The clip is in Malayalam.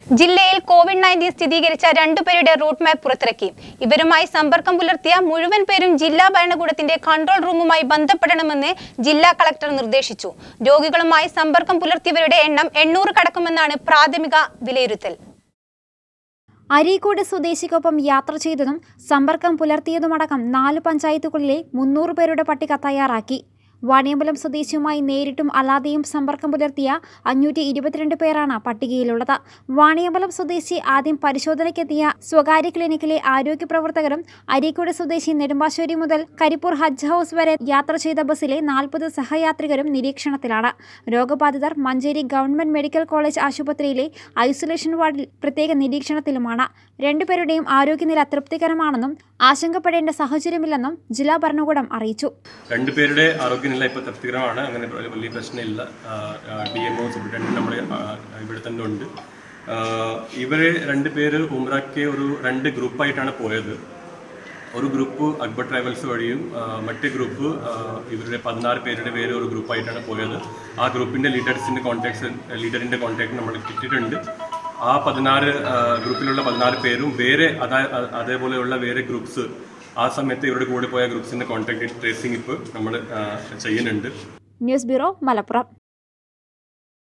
ജില്ലയിൽ കോവിഡ് നയൻറ്റീൻ സ്ഥിരീകരിച്ച രണ്ടുപേരുടെ റൂട്ട് മാപ്പ് പുറത്തിറക്കി ഇവരുമായി സമ്പർക്കം പുലർത്തിയ മുഴുവൻ പേരും ജില്ലാ ഭരണകൂടത്തിന്റെ കൺട്രോൾ റൂമുമായി ബന്ധപ്പെടണമെന്ന് ജില്ലാ കളക്ടർ നിർദ്ദേശിച്ചു രോഗികളുമായി സമ്പർക്കം പുലർത്തിയവരുടെ എണ്ണം എണ്ണൂറ് കടക്കുമെന്നാണ് പ്രാഥമിക വിലയിരുത്തൽ അരീക്കോട് സ്വദേശിക്കൊപ്പം യാത്ര ചെയ്തതും സമ്പർക്കം പുലർത്തിയതുമടക്കം നാല് പഞ്ചായത്തുകളിലെ മുന്നൂറ് പേരുടെ പട്ടിക തയ്യാറാക്കി വാണിയമ്പലം സ്വദേശിയുമായി നേരിട്ടും അല്ലാതെയും സമ്പർക്കം പുലർത്തിയ അഞ്ഞൂറ്റി ഇരുപത്തിരണ്ട് പേരാണ് പട്ടികയിലുള്ളത് വാണിയമ്പലം സ്വദേശി ആദ്യം പരിശോധനയ്ക്കെത്തിയ സ്വകാര്യ ക്ലിനിക്കിലെ ആരോഗ്യ പ്രവർത്തകരും അരീക്കോട് സ്വദേശി നെടുമ്പാശ്ശേരി മുതൽ കരിപ്പൂർ ഹജ്ജ് ഹൗസ് വരെ യാത്ര ചെയ്ത ബസ്സിലെ നാൽപ്പത് സഹയാത്രികരും നിരീക്ഷണത്തിലാണ് രോഗബാധിതർ മഞ്ചേരി ഗവൺമെന്റ് മെഡിക്കൽ കോളേജ് ആശുപത്രിയിലെ ഐസൊലേഷൻ വാർഡിൽ പ്രത്യേക നിരീക്ഷണത്തിലുമാണ് രണ്ടുപേരുടെയും ആരോഗ്യനില തൃപ്തികരമാണെന്നും ആശങ്കപ്പെടേണ്ട സാഹചര്യമില്ലെന്നും ജില്ലാ ഭരണകൂടം അറിയിച്ചു രണ്ടുപേരുടെ ആരോഗ്യനില ഇപ്പോൾ തൃപ്തികരമാണ് അങ്ങനെ വലിയ- വലിയ പ്രശ്നമില്ല ഡി എം ഒ സൂപ്രണ്ടന്റ് നമ്മുടെ ആ, ഇവിടെ തന്നെ ഉണ്ട് ആ, ഇവരെ രണ്ട് പേര് ഉമ്രയ്ക്ക് ഒരു രണ്ട് ഗ്രൂപ്പായിട്ടാണ് പോയത് ഒരു ഗ്രൂപ്പ് അക്ബർ ട്രാവൽസ് വഴിയും ആ, മറ്റേ ഗ്രൂപ്പ് ആ, ഇവരുടെ പതിനാറ് പേരുടെ പേര് ഒരു ഗ്രൂപ്പായിട്ടാണ് പോയത് ആ ഗ്രൂപ്പിന്റെ ലീഡേഴ്സിന്റെ കോൺടാക്ട്സ് ലീഡറിന്റെ കോൺടാക്ട് നമ്മൾ കിട്ടിയിട്ടുണ്ട് ആ പതിനാറ് ആ, ഗ്രൂപ്പിലുള്ള പതിനാറ് പേരും വേറെ അതാ അ- അതേപോലെയുള്ള വേറെ ഗ്രൂപ്പ്സ് ആ സമയത്ത് ഇവരുടെ കൂടെ പോയ ഗ്രൂപ്പ്സിന്റെ കോൺടാക്ട് ട്രേസിംഗ് ഇപ്പോൾ നമ്മൾ ചെയ്യുന്നുണ്ട് ന്യൂസ് ബ്യൂറോ മലപ്പുറം